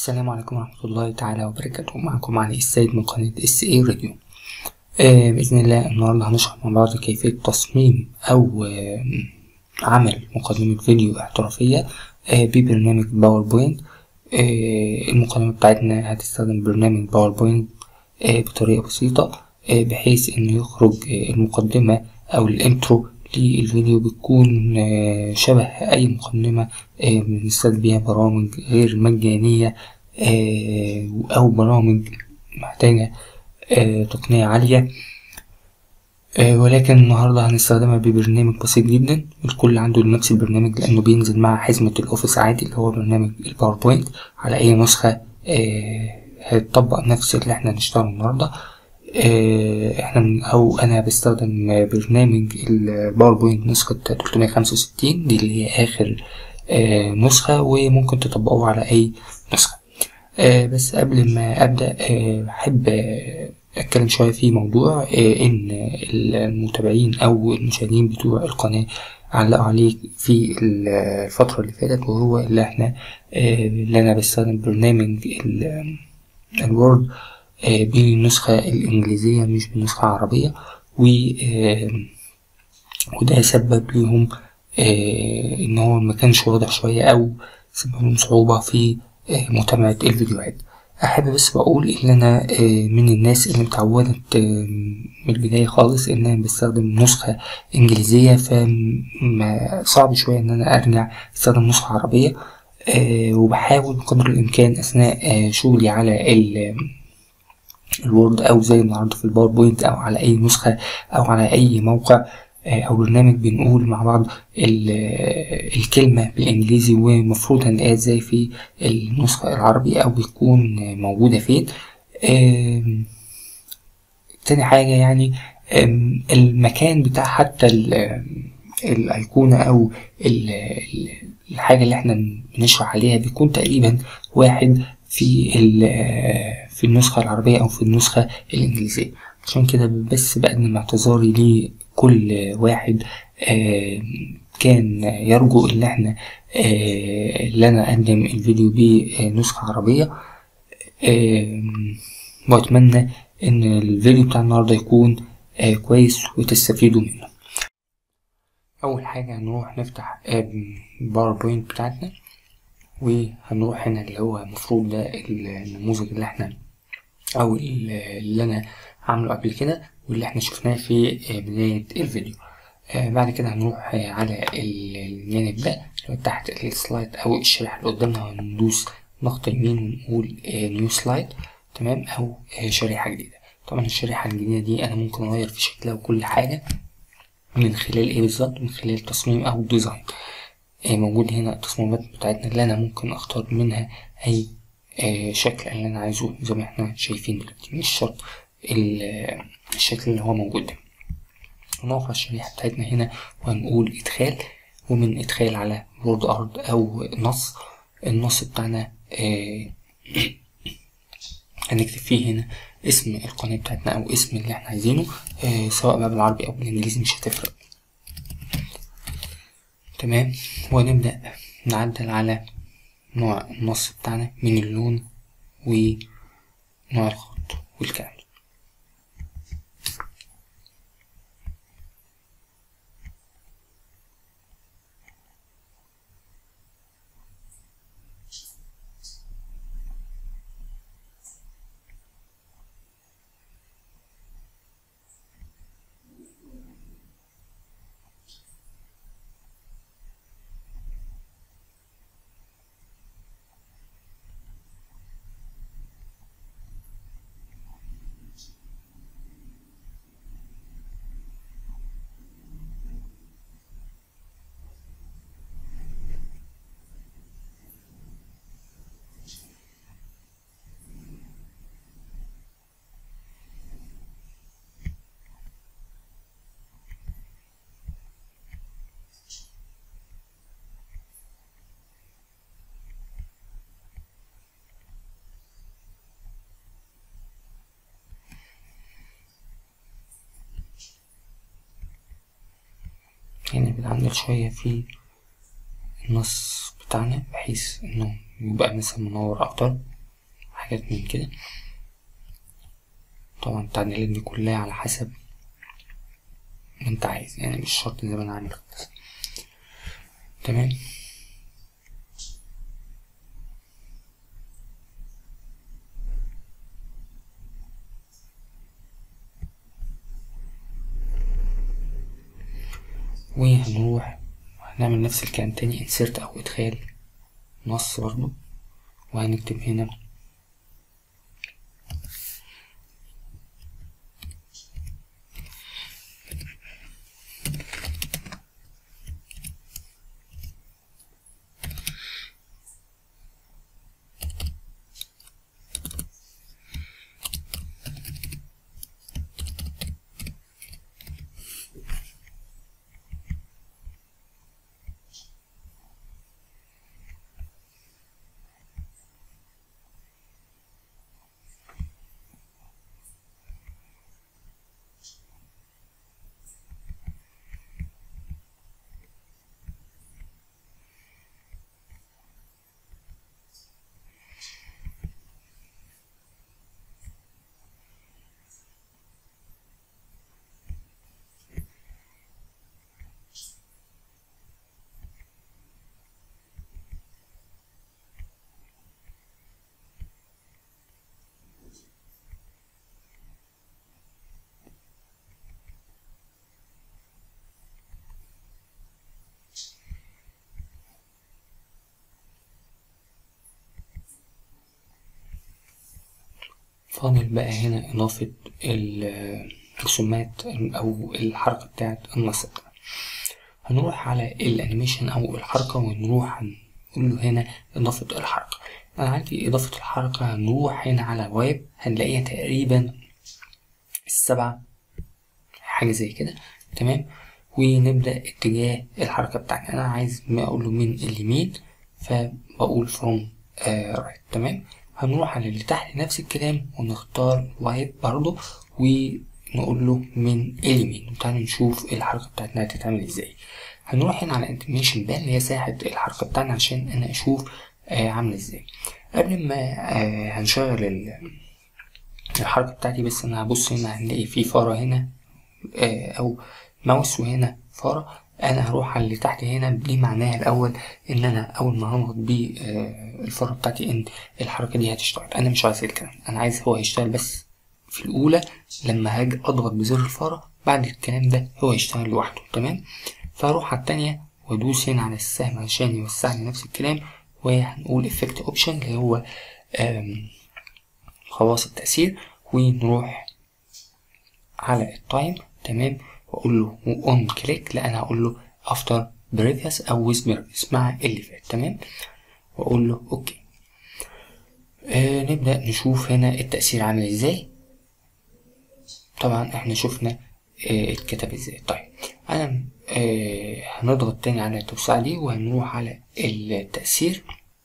السلام عليكم ورحمة الله تعالى وبركاته معكم علي السيد من قناة اس اي راديو آه بإذن الله النهاردة هنشرح مع بعض كيفية تصميم أو آه عمل مقدمة فيديو احترافية آه ببرنامج باوربوينت آه المقدمة بتاعتنا هتستخدم برنامج باوربوينت آه بطريقة بسيطة آه بحيث إنه يخرج آه المقدمة أو الانترو للفيديو بتكون آه شبه أي مقدمة آه بنستخدم بيها برامج غير مجانية آه أو برامج محتاجة آه تقنية عالية آه ولكن النهاردة هنستخدمها ببرنامج بسيط جدا الكل عنده نفس البرنامج لأنه بينزل مع حزمة الأوفيس عادي اللي هو برنامج الباوربوينت على أي نسخة آه هيطبق نفس اللي احنا هنشتغله النهاردة آه احنا من أو أنا بستخدم برنامج الباوربوينت نسخة 365 دي اللي هي آخر آه نسخة وممكن تطبقوه على أي نسخة آه بس قبل ما أبدأ أحب أتكلم شوية في موضوع إن المتابعين أو المشاهدين بتوع القناة علقوا عليه في الفترة اللي فاتت وهو اللي احنا اللي أنا بستخدم برنامج الوورد بالنسخة الإنجليزية مش بالنسخة العربية و وده سبب ليهم إن هو مكانش واضح شوية أو سبب لهم صعوبة في متابعة الفيديوهات أحب بس بقول إن أنا من الناس اللي متعودت من البداية خالص إن أنا بستخدم نسخة إنجليزية فصعب شوية إن أنا أرجع أستخدم نسخة عربية وبحاول بقدر الإمكان أثناء شغلي على ال الوورد او زي النهارده في الباوربوينت او على اي نسخه او على اي موقع او برنامج بنقول مع بعض الكلمه بالانجليزي ومفروض هنلاقيها ازاي في النسخه العربي او بتكون موجوده فين تاني حاجه يعني المكان بتاع حتى الايقونه او الحاجه اللي احنا بنشرح عليها بيكون تقريبا واحد في في النسخة العربية أو في النسخة الإنجليزية عشان كده بس بقدم اعتذاري لكل واحد كان يرجو إن احنا إن أنا أقدم الفيديو بنسخة عربية وأتمنى إن الفيديو بتاع النهاردة يكون كويس وتستفيدوا منه أول حاجة هنروح نفتح الباوربوينت بتاعتنا وهنروح هنا اللي هو المفروض ده النموذج اللي احنا او اللي انا عامله قبل كده واللي احنا شفناه في بداية الفيديو آه بعد كده هنروح آه على الجانب ده اللي تحت السلايد او الشريحة اللي قدامنا وندوس ضغط يمين ونقول آه نيو سلايد تمام او آه شريحة جديدة طبعا الشريحة الجديدة دي انا ممكن اغير في شكلها وكل حاجة من خلال ايه بالظبط من خلال تصميم او ديزاين موجود هنا التصميمات بتاعتنا اللي انا ممكن اختار منها اي شكل اللي انا عايزه زي ما احنا شايفين دلوقتي مش شرط الشكل اللي هو موجود ده هنقف على الشريحة بتاعتنا هنا وهنقول ادخال ومن ادخال على وورد ارت او نص النص بتاعنا هنكتب فيه هنا اسم القناة بتاعتنا او اسم اللي احنا عايزينه سواء بقى بالعربي او بالانجليزي مش هتفرق تمام ونبدأ نعدل على نوع النص بتاعنا من اللون ونوع الخط والكلام هنا بنعدل شوية في النص بتاعنا بحيث انه يبقى مثلا منور اكتر حاجات من كده طبعا التعديلات دي كلها على حسب ما انت عايز يعني مش شرط زي ما انا عامل خالص تمام وهنروح هنعمل نفس الكلام تاني insert او ادخال نص برضو وهنكتب هنا فاضل بقى هنا إضافة الرسومات أو الحركة بتاعة النسق هنروح على الأنيميشن أو الحركة ونروح نقول له هنا إضافة الحركة أنا عندي إضافة الحركة هنروح هنا على ويب هنلاقيها تقريبا السبعة حاجة زي كده تمام ونبدأ اتجاه الحركة بتاعتي أنا عايز ما أقول له من اليمين فبقول from uh, right تمام هنروح على اللي تحت نفس الكلام ونختار وايب برضو ونقول له من اليمين تعالوا نشوف الحركة بتاعتنا هتتعمل ازاي هنروح هنا على انتميشن بان اللي هي ساحة الحركة بتاعنا عشان انا اشوف آه عاملة ازاي قبل ما آه هنشغل الحركة بتاعتي بس انا هبص هنا هنلاقي في فارة هنا آه او ماوس وهنا فارة انا هروح على اللي تحت هنا دي معناها الاول ان انا اول ما هنضغط بالفاره بتاعتي ان الحركه دي هتشتغل انا مش عايز الكلام انا عايز هو يشتغل بس في الاولى لما هاجي اضغط بزر الفاره بعد الكلام ده هو يشتغل لوحده تمام فهروح على التانية وادوس هنا على السهم عشان يوسع لي نفس الكلام وهنقول افكت اوبشن اللي هو خواص التأثير ونروح على التايم تمام واقول له اون كليك لا انا هقول له افتر بريفيوس او with previous مع اللي فات تمام واقول له اوكي آه نبدا نشوف هنا التاثير عامل ازاي طبعا احنا شفنا آه اتكتب ازاي طيب انا آه هنضغط تاني على التوسعة دي وهنروح على التأثير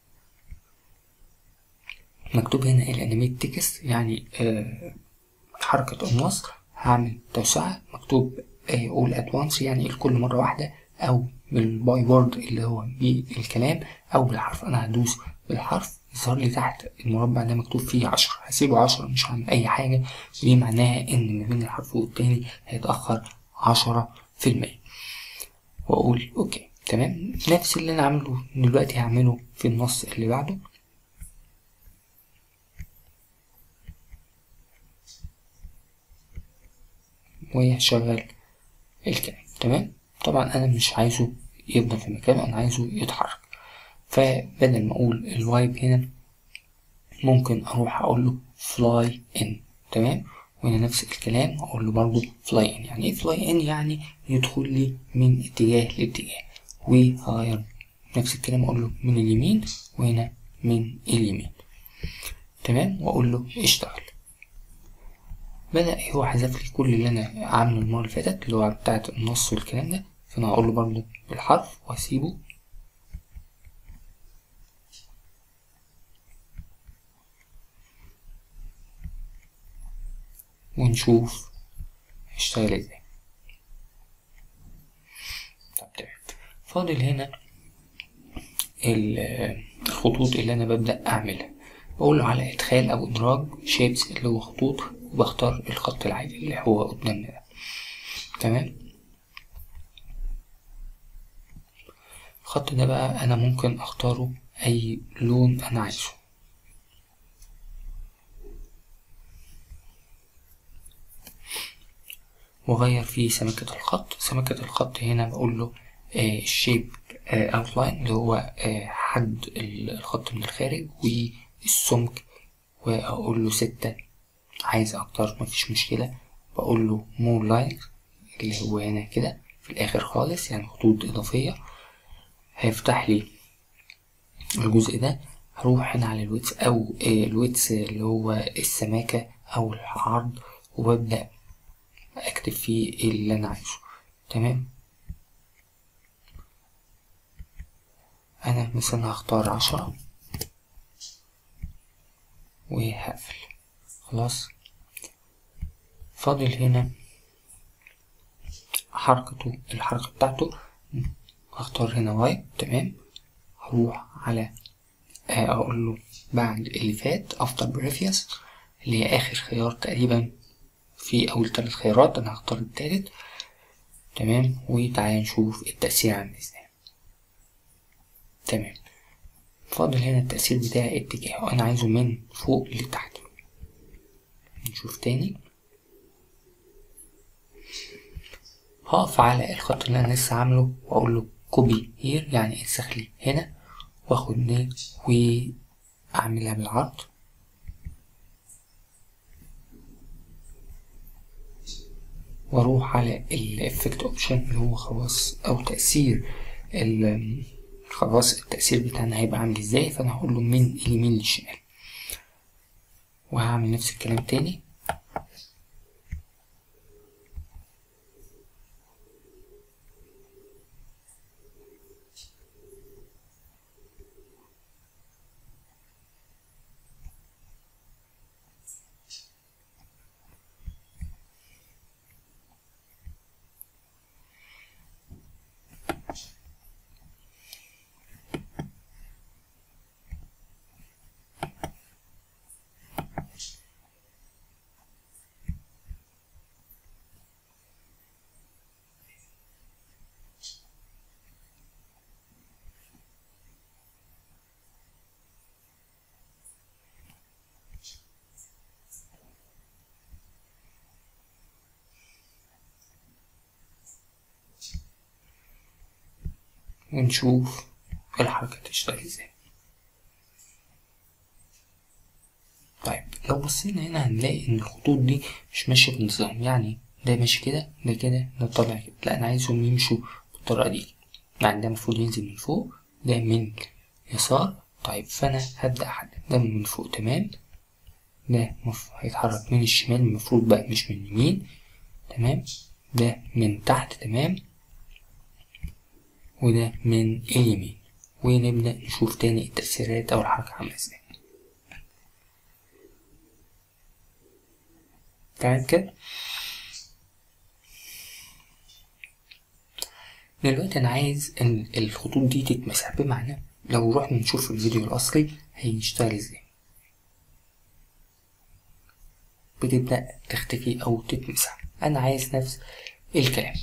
مكتوب هنا الانيميت تكست يعني آه حركة النص هعمل توسعة مكتوب all at once يعني الكل مرة واحدة أو بالباي وورد اللي هو بالكلام أو بالحرف أنا هدوس بالحرف يظهر لي تحت المربع ده مكتوب فيه عشرة هسيبه عشرة مش هعمل أي حاجة ودي معناها إن ما بين الحرف والتاني هيتأخر عشرة في المية وأقول أوكي تمام نفس اللي أنا عامله دلوقتي هعمله في النص اللي بعده وهشغل الكلام تمام طبعا انا مش عايزه يفضل في مكانه انا عايزه يتحرك فبدل ما اقول الوايب هنا ممكن اروح اقول له فلاي ان تمام وهنا نفس الكلام اقول له برضو فلاي ان يعني ايه فلاي ان يعني يدخل لي من اتجاه لاتجاه وهغير نفس الكلام اقول له من اليمين وهنا من اليمين تمام واقول له اشتغل بدأ هو حذف لي كل اللي أنا عامله المرة اللي فاتت اللي هو بتاعة النص والكلام ده فأنا هقول له برضه بالحرف وأسيبه ونشوف هيشتغل ازاي طب تمام فاضل هنا الخطوط اللي انا ببدأ اعملها بقول له على ادخال او ادراج شيبس اللي هو خطوط وبختار الخط العادي اللي هو قدامنا ده تمام الخط ده بقى انا ممكن اختاره اي لون انا عايزه واغير فيه سمكة الخط سمكة الخط هنا بقول له الشيب اوتلاين اللي هو آه حد الخط من الخارج والسمك واقول له ستة عايز اكتر مفيش مشكلة بقول له مور لاين اللي هو هنا كده في الاخر خالص يعني خطوط اضافية هيفتح لي الجزء ده هروح هنا على الويتس او آه الويتس اللي هو السماكة او العرض وببدأ اكتب فيه اللي انا عايزه تمام انا مثلا هختار عشرة وهقفل خلاص فاضل هنا حركته الحركة بتاعته هختار هنا واي تمام هروح على اقول له بعد اللي فات after previous اللي هي اخر خيار تقريبا في اول ثلاث خيارات انا هختار التالت تمام وتعالى نشوف التأثير عامل ازاي تمام فاضل هنا التأثير بتاع اتجاهه انا عايزه من فوق لتحت نشوف تاني هقف على الخط اللي انا لسه عامله واقول له كوبي هير يعني انسخ لي هنا واخد دي واعملها بالعرض واروح على الافكت اوبشن اللي هو خلاص او تأثير خلاص التأثير بتاعنا هيبقى عامل ازاي فانا هقول له من اليمين للشمال وهعمل نفس الكلام تاني ونشوف الحركة تشتغل ازاي طيب لو بصينا هنا هنلاقي ان الخطوط دي مش ماشية بنظام يعني ده ماشي كده ده كده ده طالع كده لا انا عايزهم يمشوا بالطريقة دي يعني ده المفروض ينزل من فوق ده من يسار طيب فانا هبدأ احدد ده من فوق تمام ده هيتحرك من الشمال المفروض بقى مش من اليمين تمام ده من تحت تمام وده من اليمين ونبدأ نشوف تاني التأثيرات أو الحركة عاملة ازاي تمام كده دلوقتي أنا عايز إن الخطوط دي تتمسح بمعنى لو رحنا نشوف الفيديو الأصلي هيشتغل ازاي بتبدأ تختفي أو تتمسح أنا عايز نفس الكلام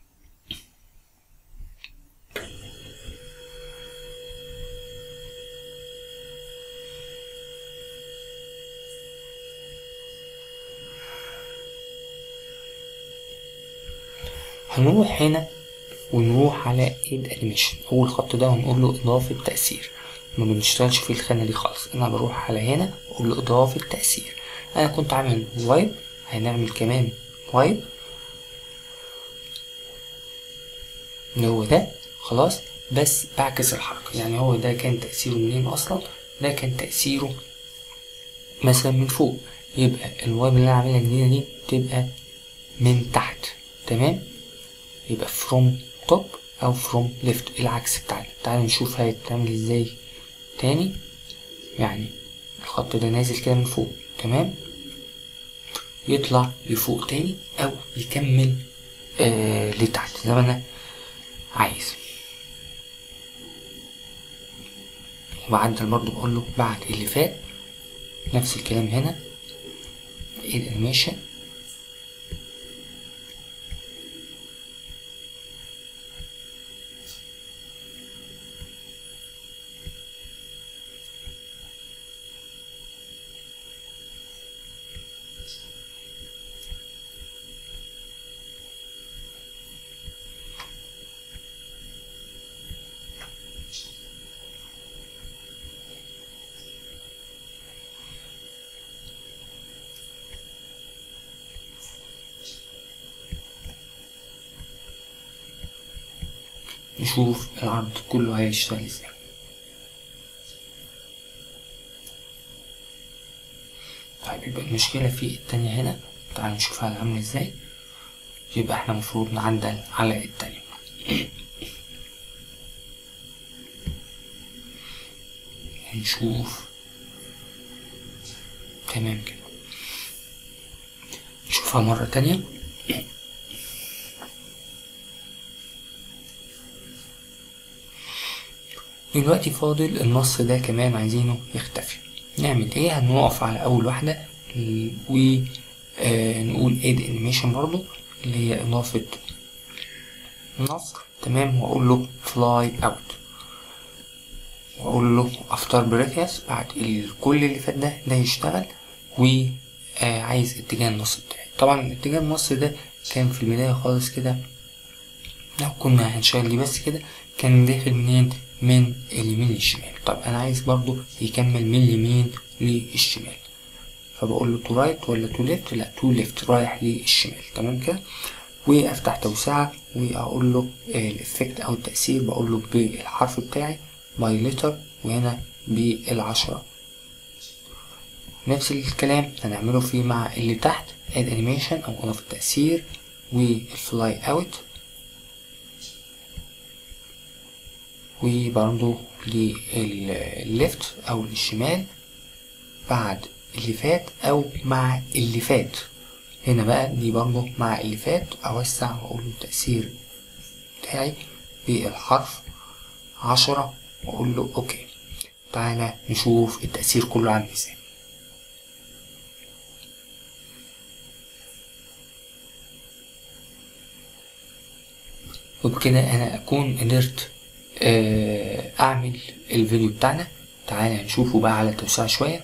هنروح هنا ونروح على ايد انيميشن اول خط ده ونقول له اضافة تأثير ما بنشتغلش في الخانة دي خالص انا بروح على هنا اقول له اضافة تأثير انا كنت عامل وايب هنعمل كمان وايب اللي هو ده خلاص بس بعكس الحركة يعني هو ده كان تأثيره منين اصلا ده كان تأثيره مثلا من فوق يبقى الوايب اللي انا عاملها جديدة دي تبقى من تحت تمام يبقى from top أو from left العكس بتاعنا تعالوا نشوف هيتعمل ازاي تاني يعني الخط ده نازل كده من فوق تمام يطلع لفوق تاني أو يكمل آه لتحت زي ما أنا عايز وبعدل برضو بقول له بعد اللي فات نفس الكلام هنا الانيميشن نشوف العرض كله هيشتغل ازاي طيب يبقى المشكلة في التانية هنا تعالوا نشوفها عاملة ازاي يبقى احنا المفروض نعدل على التانية نشوف تمام كده نشوفها مرة تانية دلوقتي فاضل النص ده كمان عايزينه يختفي نعمل ايه هنقف على اول واحدة ونقول اد انيميشن برضو اللي هي اضافة نص تمام واقول له فلاي اوت واقول له افتر بريفيس بعد كل اللي فات ده ده يشتغل وعايز اتجاه النص بتاعي طبعا اتجاه النص ده كان في البداية خالص كده لو كنا هنشغل دي بس كده كان داخل منين من اليمين للشمال طب انا عايز برضو يكمل من اليمين للشمال فبقول له تو رايت ولا تو ليفت لا تو ليفت رايح للشمال تمام كده وافتح توسعة واقول له الافكت او التأثير بقول له بالحرف بتاعي باي لتر وهنا بالعشرة نفس الكلام هنعمله فيه مع اللي تحت اد انيميشن او اضافة تأثير والفلاي اوت وبرضو للليفت او للشمال بعد اللي فات او مع اللي فات هنا بقى دي برضو مع اللي فات اوسع واقول له التأثير بتاعي بالحرف عشرة واقول له اوكي تعالى نشوف التأثير كله عامل ازاي وبكده انا اكون قدرت اعمل الفيديو بتاعنا تعالى نشوفه بقى على توسعة شوية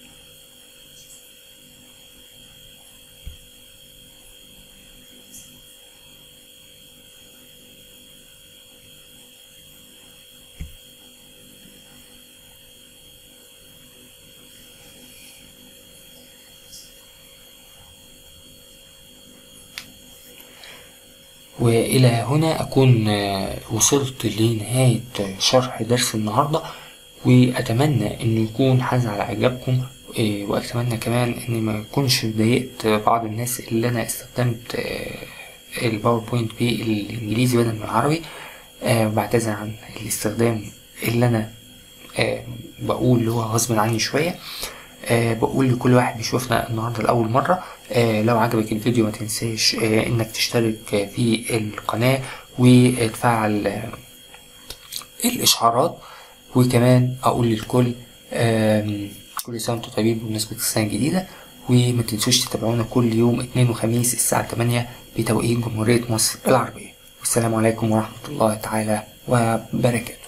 وإلى هنا أكون وصلت لنهاية شرح درس النهاردة وأتمنى إنه يكون حاز على إعجابكم وأتمنى كمان إني ما يكونش ضايقت بعض الناس اللي أنا استخدمت الباوربوينت بالإنجليزي بدل من العربي بعتذر عن الاستخدام اللي أنا بقول اللي هو غصب عني شوية أه بقول لكل واحد بيشوفنا النهارده لأول مرة أه لو عجبك الفيديو ما تنساش أه انك تشترك في القناة وتفعل الاشعارات وكمان اقول للكل كل سنة وانتم طيبين بمناسبة السنة الجديدة وما تنسوش تتابعونا كل يوم اثنين وخميس الساعة 8 بتوقيت جمهورية مصر العربية والسلام عليكم ورحمة الله تعالى وبركاته